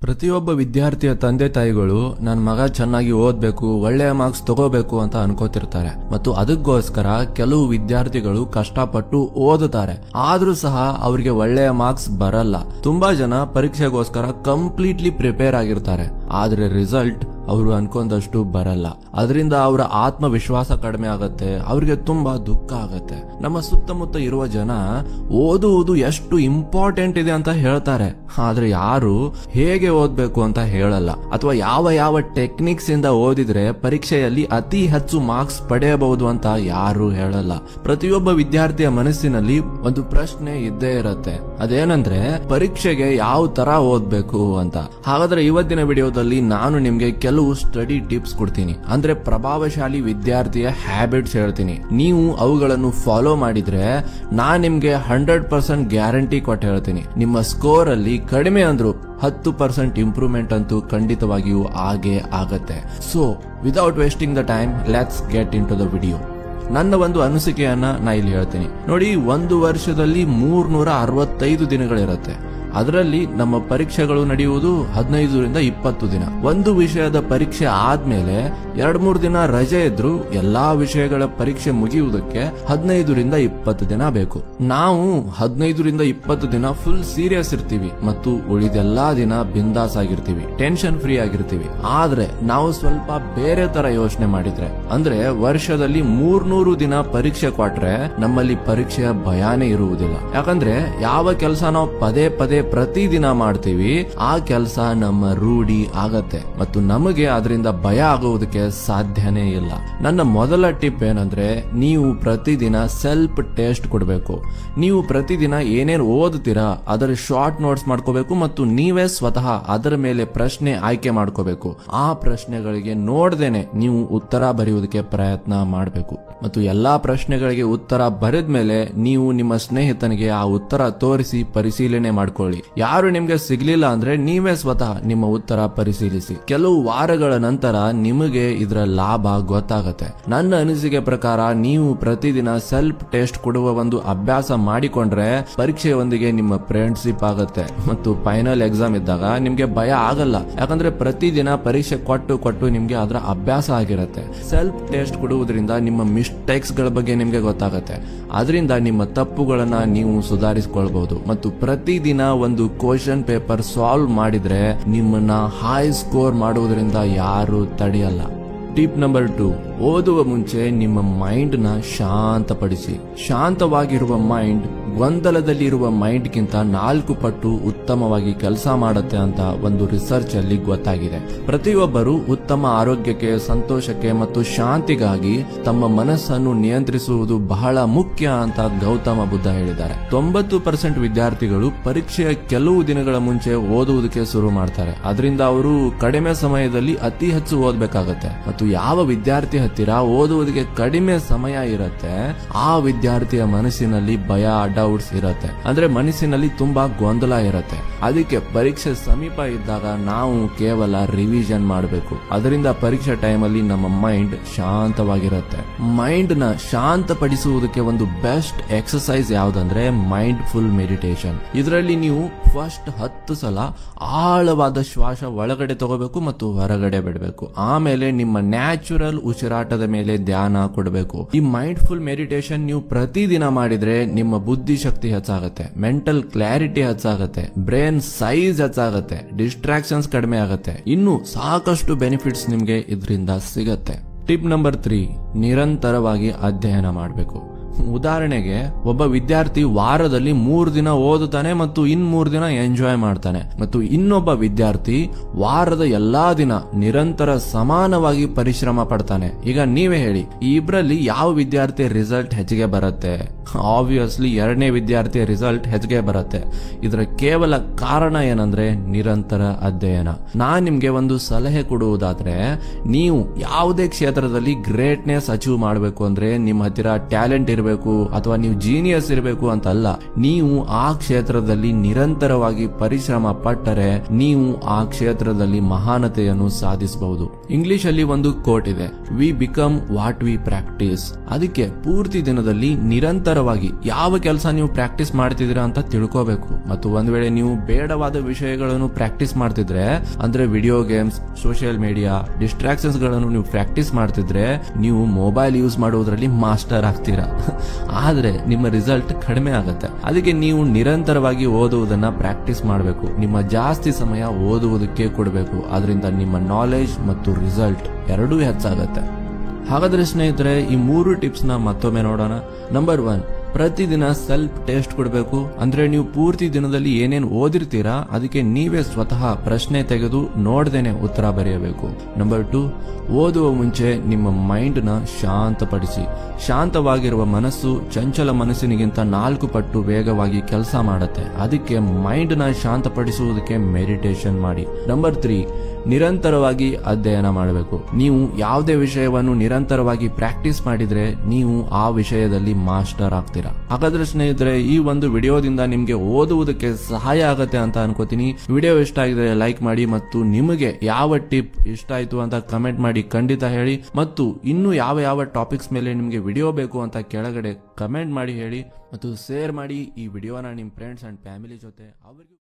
ಪ್ರತಿಯೊಬ್ಬ ವಿದ್ಯಾರ್ಥಿಯ ತಂದೆ ತಾಯಿಗಳು ನನ್ನ ಮಗ ಚೆನ್ನಾಗಿ ಓದ್ಬೇಕು ಒಳ್ಳೆಯ ಮಾರ್ಕ್ಸ್ ತಗೋಬೇಕು ಅಂತ ಅನ್ಕೋತಿರ್ತಾರೆ ಮತ್ತು ಅದಕ್ಕೋಸ್ಕರ ಕೆಲವು ವಿದ್ಯಾರ್ಥಿಗಳು ಕಷ್ಟಪಟ್ಟು ಓದುತ್ತಾರೆ ಆದ್ರೂ ಸಹ ಅವರಿಗೆ ಒಳ್ಳೆಯ ಮಾರ್ಕ್ಸ್ ಬರಲ್ಲ ತುಂಬಾ ಜನ ಪರೀಕ್ಷೆಗೋಸ್ಕರ ಕಂಪ್ಲೀಟ್ಲಿ ಪ್ರಿಪೇರ್ ಆಗಿರ್ತಾರೆ ಆದ್ರೆ ರಿಸಲ್ಟ್ ಅವರು ಅನ್ಕೊಂಡಷ್ಟು ಬರಲ್ಲ ಅದರಿಂದ ಅವರ ಆತ್ಮವಿಶ್ವಾಸ ಕಡಿಮೆ ಆಗತ್ತೆ ಅವ್ರಿಗೆ ತುಂಬಾ ದುಃಖ ಆಗತ್ತೆ ನಮ್ಮ ಸುತ್ತಮುತ್ತ ಇರುವ ಜನ ಓದುವುದು ಎಷ್ಟು ಇಂಪಾರ್ಟೆಂಟ್ ಇದೆ ಅಂತ ಹೇಳ್ತಾರೆ ಆದ್ರೆ ಯಾರು ಹೇಗೆ ಓದ್ಬೇಕು ಅಂತ ಹೇಳಲ್ಲ ಅಥವಾ ಯಾವ ಯಾವ ಟೆಕ್ನಿಕ್ಸ್ ಇಂದ ಓದಿದ್ರೆ ಪರೀಕ್ಷೆಯಲ್ಲಿ ಅತಿ ಹೆಚ್ಚು ಮಾರ್ಕ್ಸ್ ಪಡೆಯಬಹುದು ಅಂತ ಯಾರು ಹೇಳಲ್ಲ ಪ್ರತಿಯೊಬ್ಬ ವಿದ್ಯಾರ್ಥಿಯ ಮನಸ್ಸಿನಲ್ಲಿ ಒಂದು ಪ್ರಶ್ನೆ ಇದ್ದೇ ಇರತ್ತೆ ಅದೇನಂದ್ರೆ ಪರೀಕ್ಷೆಗೆ ಯಾವ ತರ ಓದ್ಬೇಕು ಅಂತ ಹಾಗಾದ್ರೆ ಇವತ್ತಿನ ವಿಡಿಯೋದಲ್ಲಿ ನಾನು ನಿಮ್ಗೆ ಕೆಲವು ಸ್ಟಡಿ ಟಿಪ್ಸ್ ಕೊಡ್ತೀನಿ ಅಂದ್ರೆ ಪ್ರಭಾವಶಾಲಿ ವಿದ್ಯಾರ್ಥಿಯ ಹ್ಯಾಬಿಟ್ಸ್ ಹೇಳ್ತೀನಿ ನೀವು ಅವುಗಳನ್ನು ಫಾಲೋ ಮಾಡಿದ್ರೆ ನಾನ್ ನಿಮ್ಗೆ ಹಂಡ್ರೆಡ್ ಪರ್ಸೆಂಟ್ ಗ್ಯಾರಂಟಿ ಕೊಟ್ಟು ಹೇಳ್ತೀನಿ ನಿಮ್ಮ ಸ್ಕೋರ್ ಅಲ್ಲಿ ಕಡಿಮೆ ಅಂದ್ರು ಹತ್ತು ಪರ್ಸೆಂಟ್ ಇಂಪ್ರೂವ್ಮೆಂಟ್ ಅಂತೂ ಖಂಡಿತವಾಗಿಯೂ ಆಗೇ ಆಗತ್ತೆ so without wasting the time let's get in to the video ನನ್ನ ಒಂದು ಅನಿಸಿಕೆಯನ್ನ ನಾ ಇಲ್ಲಿ ಹೇಳ್ತೀನಿ ನೋಡಿ ಒಂದು ವರ್ಷದಲ್ಲಿ ಮೂರ್ನೂರ ಅರವತ್ತೈದು ದಿನಗಳಿರುತ್ತೆ ಅದರಲ್ಲಿ ನಮ್ಮ ಪರೀಕ್ಷೆಗಳು ನಡೆಯುವುದು ಹದಿನೈದರಿಂದ ಇಪ್ಪತ್ತು ದಿನ ಒಂದು ವಿಷಯದ ಪರೀಕ್ಷೆ ಆದ್ಮೇಲೆ ಎರಡ್ ಮೂರು ದಿನ ರಜೆ ಇದ್ರು ಎಲ್ಲಾ ವಿಷಯಗಳ ಪರೀಕ್ಷೆ ಮುಗಿಯುವುದಕ್ಕೆ ಹದಿನೈದರಿಂದ ಇಪ್ಪತ್ತು ದಿನ ಬೇಕು ನಾವು ಹದಿನೈದರಿಂದ ಇಪ್ಪತ್ತು ದಿನ ಫುಲ್ ಸೀರಿಯಸ್ ಇರ್ತೀವಿ ಮತ್ತು ಉಳಿದೆಲ್ಲಾ ದಿನ ಬಿಂದಾಸ್ ಆಗಿರ್ತೀವಿ ಟೆನ್ಷನ್ ಫ್ರೀ ಆಗಿರ್ತೀವಿ ಆದ್ರೆ ನಾವು ಸ್ವಲ್ಪ ಬೇರೆ ತರ ಯೋಚನೆ ಮಾಡಿದ್ರೆ ಅಂದ್ರೆ ವರ್ಷದಲ್ಲಿ ಮೂರ್ನೂರು ದಿನ ಪರೀಕ್ಷೆ ಕೊಟ್ರೆ ನಮ್ಮಲ್ಲಿ ಪರೀಕ್ಷೆಯ ಭಯಾನೇ ಇರುವುದಿಲ್ಲ ಯಾಕಂದ್ರೆ ಯಾವ ಕೆಲಸ ನಾವು ಪದೇ ಪದೇ ಪ್ರತಿದಿನ ಮಾಡ್ತೀವಿ ಆ ಕೆಲಸ ನಮ್ಮ ರೂಢಿ ಆಗತ್ತೆ ಮತ್ತು ನಮಗೆ ಅದರಿಂದ ಭಯ ಆಗುವುದಕ್ಕೆ ಸಾಧ್ಯನೇ ಇಲ್ಲ ನನ್ನ ಮೊದಲ ಟಿಪ್ ಏನಂದ್ರೆ ನೀವು ಪ್ರತಿದಿನ ಸೆಲ್ಫ್ ಟೆಸ್ಟ್ ಕೊಡಬೇಕು ನೀವು ಪ್ರತಿದಿನ ಏನೇನು ಓದುತ್ತೀರಾ ಅದರ ಶಾರ್ಟ್ ನೋಟ್ಸ್ ಮಾಡ್ಕೋಬೇಕು ಮತ್ತು ನೀವೇ ಸ್ವತಃ ಅದರ ಮೇಲೆ ಪ್ರಶ್ನೆ ಆಯ್ಕೆ ಮಾಡ್ಕೋಬೇಕು ಆ ಪ್ರಶ್ನೆಗಳಿಗೆ ನೋಡ್ದೇನೆ ನೀವು ಉತ್ತರ ಬರೆಯುವುದಕ್ಕೆ ಪ್ರಯತ್ನ ಮಾಡಬೇಕು ಮತ್ತು ಎಲ್ಲಾ ಪ್ರಶ್ನೆಗಳಿಗೆ ಉತ್ತರ ಬರೆದ ಮೇಲೆ ನೀವು ನಿಮ್ಮ ಸ್ನೇಹಿತನಿಗೆ ಆ ಉತ್ತರ ತೋರಿಸಿ ಪರಿಶೀಲನೆ ಮಾಡ್ಕೊಳ್ಳಿ ಯಾರು ನಿಮ್ಗೆ ಸಿಗ್ಲಿಲ್ಲ ಅಂದ್ರೆ ನೀವೇ ಸ್ವತಃ ನಿಮ್ಮ ಉತ್ತರ ಪರಿಶೀಲಿಸಿ ಕೆಲವು ವಾರಗಳ ನಂತರ ನಿಮಗೆ ಇದರ ಲಾಭ ಗೊತ್ತಾಗತ್ತೆ ನನ್ನ ಅನಿಸಿಕೆ ಪ್ರಕಾರ ನೀವು ಪ್ರತಿದಿನ ಸೆಲ್ಫ್ ಟೆಸ್ಟ್ ಕೊಡುವ ಒಂದು ಅಭ್ಯಾಸ ಮಾಡಿಕೊಂಡ್ರೆ ಪರೀಕ್ಷೆಯೊಂದಿಗೆ ನಿಮ್ಮ ಫ್ರೆಂಡ್ಶಿಪ್ ಆಗತ್ತೆ ಮತ್ತು ಫೈನಲ್ ಎಕ್ಸಾಮ್ ಇದ್ದಾಗ ನಿಮ್ಗೆ ಭಯ ಆಗಲ್ಲ ಯಾಕಂದ್ರೆ ಪ್ರತಿದಿನ ಪರೀಕ್ಷೆ ಕೊಟ್ಟು ಕೊಟ್ಟು ನಿಮ್ಗೆ ಅದರ ಅಭ್ಯಾಸ ಆಗಿರತ್ತೆ ಸೆಲ್ಫ್ ಟೆಸ್ಟ್ ಕೊಡುವುದರಿಂದ ನಿಮ್ಮ ಮಿಸ್ಟೇಕ್ಸ್ ಗಳ ಬಗ್ಗೆ ನಿಮ್ಗೆ ಗೊತ್ತಾಗತ್ತೆ ಅದರಿಂದ ನಿಮ್ಮ ತಪ್ಪುಗಳನ್ನ ನೀವು ಸುಧಾರಿಸಿಕೊಳ್ಬಹುದು ಮತ್ತು ಪ್ರತಿದಿನ ಒಂದು ಕ್ವಶನ್ ಪೇಪರ್ ಸಾಲ್ವ್ ಮಾಡಿದ್ರೆ ನಿಮ್ಮನ್ನ ಹೈ ಸ್ಕೋರ್ ಮಾಡುವುದರಿಂದ ಯಾರು ತಡೆಯಲ್ಲ ಟಿಪ್ ನಂಬರ್ ಟು ಓದುವ ಮುಂಚೆ ನಿಮ್ಮ ಮೈಂಡ್ ನ ಶಾಂತಪಡಿಸಿ ಶಾಂತವಾಗಿರುವ ಮೈಂಡ್ ಗೊಂದಲದಲ್ಲಿರುವ ಮೈಂಡ್ಗಿಂತ ನಾಲ್ಕು ಪಟ್ಟು ಉತ್ತಮವಾಗಿ ಕೆಲಸ ಮಾಡುತ್ತೆ ಅಂತ ಒಂದು ರಿಸರ್ಚ್ ಅಲ್ಲಿ ಗೊತ್ತಾಗಿದೆ ಪ್ರತಿಯೊಬ್ಬರು ಉತ್ತಮ ಆರೋಗ್ಯಕ್ಕೆ ಸಂತೋಷಕ್ಕೆ ಮತ್ತು ಶಾಂತಿಗಾಗಿ ತಮ್ಮ ಮನಸ್ಸನ್ನು ನಿಯಂತ್ರಿಸುವುದು ಬಹಳ ಮುಖ್ಯ ಅಂತ ಗೌತಮ ಬುದ್ಧ ಹೇಳಿದ್ದಾರೆ ತೊಂಬತ್ತು ಪರ್ಸೆಂಟ್ ವಿದ್ಯಾರ್ಥಿಗಳು ಪರೀಕ್ಷೆಯ ಕೆಲವು ದಿನಗಳ ಮುಂಚೆ ಓದುವುದಕ್ಕೆ ಶುರು ಮಾಡ್ತಾರೆ ಅದರಿಂದ ಅವರು ಕಡಿಮೆ ಸಮಯದಲ್ಲಿ ಅತಿ ಹೆಚ್ಚು ಓದಬೇಕಾಗತ್ತೆ ಮತ್ತು ಯಾವ ವಿದ್ಯಾರ್ಥಿ ಹತ್ತಿರ ಓದುವುದಕ್ಕೆ ಕಡಿಮೆ ಸಮಯ ಇರುತ್ತೆ ಆ ವಿದ್ಯಾರ್ಥಿಯ ಮನಸ್ಸಿನಲ್ಲಿ ಭಯ ಡೌಟ್ಸ್ ಇರುತ್ತೆ ಅಂದ್ರೆ ಮನಸ್ಸಿನಲ್ಲಿ ತುಂಬಾ ಗೊಂದಲ ಇರುತ್ತೆ ಅದಕ್ಕೆ ಪರೀಕ್ಷೆ ಸಮೀಪ ಇದ್ದಾಗ ನಾವು ಕೇವಲ ರಿವಿಷನ್ ಮಾಡಬೇಕು ಅದರಿಂದ ಪರೀಕ್ಷೆ ಟೈಮಲ್ಲಿ ನಮ್ಮ ಮೈಂಡ್ ಶಾಂತವಾಗಿರುತ್ತೆ ಮೈಂಡ್ ನ ಶಾಂತಪಡಿಸುವುದಕ್ಕೆ ಒಂದು ಬೆಸ್ಟ್ ಎಕ್ಸಸೈಸ್ ಯಾವ್ದಂದ್ರೆ ಮೈಂಡ್ ಫುಲ್ ಮೆಡಿಟೇಷನ್ ಇದರಲ್ಲಿ ನೀವು ಫಸ್ಟ್ ಹತ್ತು ಸಲ ಆಳವಾದ ಶ್ವಾಸ ಒಳಗಡೆ ತಗೋಬೇಕು ಮತ್ತು ಹೊರಗಡೆ ಬಿಡಬೇಕು ಆಮೇಲೆ ನಿಮ್ಮ ನ್ಯಾಚುರಲ್ ಉಸಿರಾಟದ ಮೇಲೆ ಧ್ಯಾನ ಕೊಡಬೇಕು ಈ ಮೈಂಡ್ ಫುಲ್ ಮೆಡಿಟೇಷನ್ ನೀವು ಪ್ರತಿದಿನ ಮಾಡಿದ್ರೆ ನಿಮ್ಮ ಬುದ್ಧಿ ಶಕ್ತಿ ಹೆಚ್ಚಾಗತ್ತೆ ಮೆಂಟಲ್ ಕ್ಲಾರಿಟಿ ಹೆಚ್ಚಾಗತ್ತೆ ಬ್ರೈನ್ ಸೈಜ್ ಹೆಚ್ಚಾಗತ್ತೆ ಡಿಸ್ಟ್ರಾಕ್ಷನ್ಸ್ ಕಡಿಮೆ ಆಗತ್ತೆ ಇನ್ನು ಸಾಕಷ್ಟು ಬೆನಿಫಿಟ್ಸ್ ನಿಮ್ಗೆ ಇದರಿಂದ ಸಿಗತ್ತೆ ಟಿಪ್ ನಂಬರ್ ತ್ರೀ ನಿರಂತರವಾಗಿ ಅಧ್ಯಯನ ಮಾಡಬೇಕು ಉದಾಹರಣೆಗೆ ಒಬ್ಬ ವಿದ್ಯಾರ್ಥಿ ವಾರದಲ್ಲಿ ಮೂರು ದಿನ ಓದುತ್ತಾನೆ ಮತ್ತು ಇನ್ ಮೂರು ದಿನ ಎಂಜಾಯ್ ಮಾಡ್ತಾನೆ ಮತ್ತು ಇನ್ನೊಬ್ಬ ವಿದ್ಯಾರ್ಥಿ ವಾರದ ಎಲ್ಲಾ ದಿನ ನಿರಂತರ ಸಮಾನವಾಗಿ ಪರಿಶ್ರಮ ಪಡ್ತಾನೆ ಈಗ ನೀವೇ ಹೇಳಿ ಈ ಇಬ್ರಲ್ಲಿ ಯಾವ ವಿದ್ಯಾರ್ಥಿ ರಿಸಲ್ಟ್ ಹೆಚ್ಚಿಗೆ ಬರುತ್ತೆ ಆಬ್ವಿಯಸ್ಲಿ ಎರಡನೇ ವಿದ್ಯಾರ್ಥಿಯ ರಿಸಲ್ಟ್ ಹೆಚ್ಚಿಗೆ ಬರುತ್ತೆ ಇದರ ಕೇವಲ ಕಾರಣ ಏನಂದ್ರೆ ನಿರಂತರ ಅಧ್ಯಯನ ನಾನ್ ನಿಮ್ಗೆ ಒಂದು ಸಲಹೆ ಕೊಡುವುದಾದ್ರೆ ನೀವು ಯಾವುದೇ ಕ್ಷೇತ್ರದಲ್ಲಿ ಗ್ರೇಟ್ನೆಸ್ ಅಚೀವ್ ಮಾಡಬೇಕು ಅಂದ್ರೆ ನಿಮ್ಮ ಹತ್ತಿರ ಟ್ಯಾಲೆಂಟ್ ಇರಬೇಕು ಇರಬೇಕು ಅಥವಾ ನೀವು ಜೀನಿಯಸ್ ಇರಬೇಕು ಅಂತ ಅಲ್ಲ ನೀವು ಆ ಕ್ಷೇತ್ರದಲ್ಲಿ ನಿರಂತರವಾಗಿ ಪರಿಶ್ರಮ ಪಟ್ಟರೆ ನೀವು ಆ ಕ್ಷೇತ್ರದಲ್ಲಿ ಮಹಾನತೆಯನ್ನು ಸಾಧಿಸಬಹುದು ಇಂಗ್ಲಿಷ್ ಅಲ್ಲಿ ಒಂದು ಕೋಟ್ ಇದೆ we become what we practise ಅದಕ್ಕೆ ಪೂರ್ತಿ ದಿನದಲ್ಲಿ ನಿರಂತರವಾಗಿ ಯಾವ ಕೆಲಸ ನೀವು ಪ್ರಾಕ್ಟೀಸ್ ಮಾಡ್ತಿದ್ದೀರಾ ಅಂತ ತಿಳ್ಕೋಬೇಕು ಮತ್ತು ಒಂದ್ ವೇಳೆ ನೀವು ಬೇಡವಾದ ವಿಷಯಗಳನ್ನು ಪ್ರಾಕ್ಟೀಸ್ ಮಾಡ್ತಿದ್ರೆ ಅಂದ್ರೆ video games social media distractions ಗಳನ್ನು ನೀವು ಪ್ರಾಕ್ಟೀಸ್ ಮಾಡ್ತಿದ್ರೆ ನೀವು ಮೊಬೈಲ್ ಯೂಸ್ ಮಾಡುವುದರಲ್ಲಿ ಮಾಸ್ಟರ್ ಆಗ್ತೀರಾ ಆದ್ರೆ ನಿಮ್ಮ ರಿಸಲ್ಟ್ ಕಡಿಮೆ ಆಗುತ್ತೆ ಅದಕ್ಕೆ ನೀವು ನಿರಂತರವಾಗಿ ಓದುವುದನ್ನ ಪ್ರಾಕ್ಟೀಸ್ ಮಾಡಬೇಕು ನಿಮ್ಮ ಜಾಸ್ತಿ ಸಮಯ ಓದುವುದಕ್ಕೆ ಕೊಡಬೇಕು ಅದರಿಂದ ನಿಮ್ಮ ನಾಲೆಜ್ ಮತ್ತು ರಿಸಲ್ಟ್ ಎರಡೂ ಹೆಚ್ಚಾಗತ್ತೆ ಹಾಗಾದ್ರೆ ಸ್ನೇಹಿತರೆ ಈ ಮೂರು ಟಿಪ್ಸ್ ನ ಮತ್ತೊಮ್ಮೆ ನೋಡೋಣ ನಂಬರ್ ಒನ್ ಪ್ರತಿದಿನ ಸೆಲ್ಫ್ ಟೆಸ್ಟ್ ಕೊಡಬೇಕು ಅಂದ್ರೆ ನೀವು ಪೂರ್ತಿ ದಿನದಲ್ಲಿ ಏನೇನು ಓದಿರ್ತೀರಾ ಅದಕ್ಕೆ ನೀವೇ ಸ್ವತಃ ಪ್ರಶ್ನೆ ತೆಗೆದು ನೋಡ್ದೇನೆ ಉತ್ತರ ಬರೆಯಬೇಕು ನಂಬರ್ ಟು ಓದುವ ಮುಂಚೆ ನಿಮ್ಮ ಮೈಂಡ್ ನ ಶಾಂತಪಡಿಸಿ ಶಾಂತವಾಗಿರುವ ಮನಸ್ಸು ಚಂಚಲ ಮನಸ್ಸಿನಿಗಿಂತ ನಾಲ್ಕು ಪಟ್ಟು ವೇಗವಾಗಿ ಕೆಲಸ ಮಾಡುತ್ತೆ ಅದಕ್ಕೆ ಮೈಂಡ್ ನ ಶಾಂತಪಡಿಸುವುದಕ್ಕೆ ಮೆಡಿಟೇಷನ್ ಮಾಡಿ ನಂಬರ್ ತ್ರೀ ನಿರಂತರವಾಗಿ ಅಧ್ಯಯನ ಮಾಡಬೇಕು ನೀವು ಯಾವುದೇ ವಿಷಯವನ್ನು ನಿರಂತರವಾಗಿ ಪ್ರಾಕ್ಟೀಸ್ ಮಾಡಿದ್ರೆ ನೀವು ಆ ವಿಷಯದಲ್ಲಿ ಮಾಸ್ಟರ್ ಆಗ್ತೀರಾ ಹಾಗಾದ್ರೆ ಸ್ನೇಹಿತರೆ ಈ ಒಂದು ವಿಡಿಯೋದಿಂದ ನಿಮ್ಗೆ ಓದುವುದಕ್ಕೆ ಸಹಾಯ ಆಗತ್ತೆ ಅಂತ ಅನ್ಕೋತೀನಿ ವಿಡಿಯೋ ಇಷ್ಟ ಆಗಿದ್ರೆ ಲೈಕ್ ಮಾಡಿ ಮತ್ತು ನಿಮಗೆ ಯಾವ ಟಿಪ್ ಇಷ್ಟ ಆಯ್ತು ಅಂತ ಕಮೆಂಟ್ ಮಾಡಿ ಖಂಡಿತ ಹೇಳಿ ಮತ್ತು ಇನ್ನು ಯಾವ ಯಾವ ಟಾಪಿಕ್ಸ್ ಮೇಲೆ ನಿಮ್ಗೆ ವಿಡಿಯೋ ಬೇಕು ಅಂತ ಕೆಳಗಡೆ ಕಮೆಂಟ್ ಮಾಡಿ ಹೇಳಿ ಮತ್ತು ಶೇರ್ ಮಾಡಿ ಈ ವಿಡಿಯೋನ ನಿಮ್ಮ ಫ್ರೆಂಡ್ಸ್ ಅಂಡ್ ಫ್ಯಾಮಿಲಿ ಜೊತೆ ಅವ್ರಿಗೂ